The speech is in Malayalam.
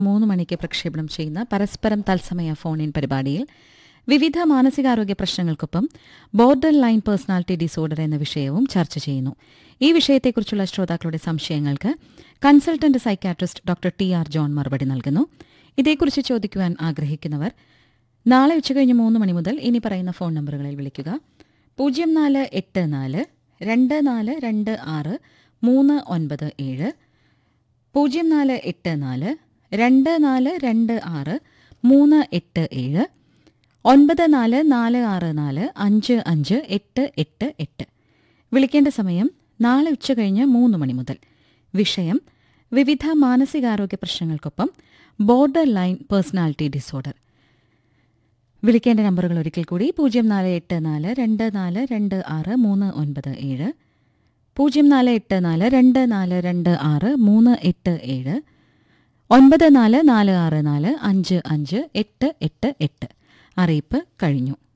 മൂന്ന് മണിക്ക് പ്രക്ഷേപണം ചെയ്യുന്ന പരസ്പരം തത്സമയ ഫോൺ ഇൻ പരിപാടിയിൽ വിവിധ മാനസികാരോഗ്യ പ്രശ്നങ്ങൾക്കൊപ്പം ബോർഡർ ലൈൻ പേഴ്സണാലിറ്റി ഡിസോർഡർ എന്ന വിഷയവും ചർച്ച ചെയ്യുന്നു ഈ വിഷയത്തെക്കുറിച്ചുള്ള ശ്രോതാക്കളുടെ സംശയങ്ങൾക്ക് consultant psychiatrist doctor T R John മറുപടി നൽകുന്നു ഇതേക്കുറിച്ച് ചോദിക്കുവാൻ ആഗ്രഹിക്കുന്നവർ നാളെ ഉച്ചകഴിഞ്ഞ് മൂന്ന് മണി മുതൽ ഇനി പറയുന്ന ഫോൺ നമ്പറുകളിൽ വിളിക്കുക പൂജ്യം നാല് എട്ട് നാല് രണ്ട് നാല് രണ്ട് ആറ് മൂന്ന് ഒൻപത് ഏഴ് പൂജ്യം നാല് എട്ട് നാല് രണ്ട് നാല് രണ്ട് ആറ് മൂന്ന് എട്ട് ഏഴ് ഒൻപത് നാല് നാല് ആറ് നാല് അഞ്ച് അഞ്ച് എട്ട് എട്ട് എട്ട് വിളിക്കേണ്ട സമയം നാളെ ഉച്ചകഴിഞ്ഞ് മൂന്ന് മണി മുതൽ വിഷയം വിവിധ മാനസികാരോഗ്യ പ്രശ്നങ്ങൾക്കൊപ്പം ബോർഡർ ലൈൻ പേഴ്സണാലിറ്റി ഡിസോർഡർ വിളിക്കേണ്ട നമ്പറുകൾ ഒരിക്കൽ കൂടി പൂജ്യം നാല് എട്ട് നാല് രണ്ട് നാല് രണ്ട് ആറ് മൂന്ന് ഒൻപത് ഏഴ് പൂജ്യം നാല് എട്ട് നാല് രണ്ട് നാല് രണ്ട് ആറ് മൂന്ന് എട്ട് ഏഴ് ഒൻപത് നാല് നാല് ആറ് നാല് അഞ്ച് അഞ്ച് എട്ട് എട്ട് എട്ട് അറിയിപ്പ് കഴിഞ്ഞു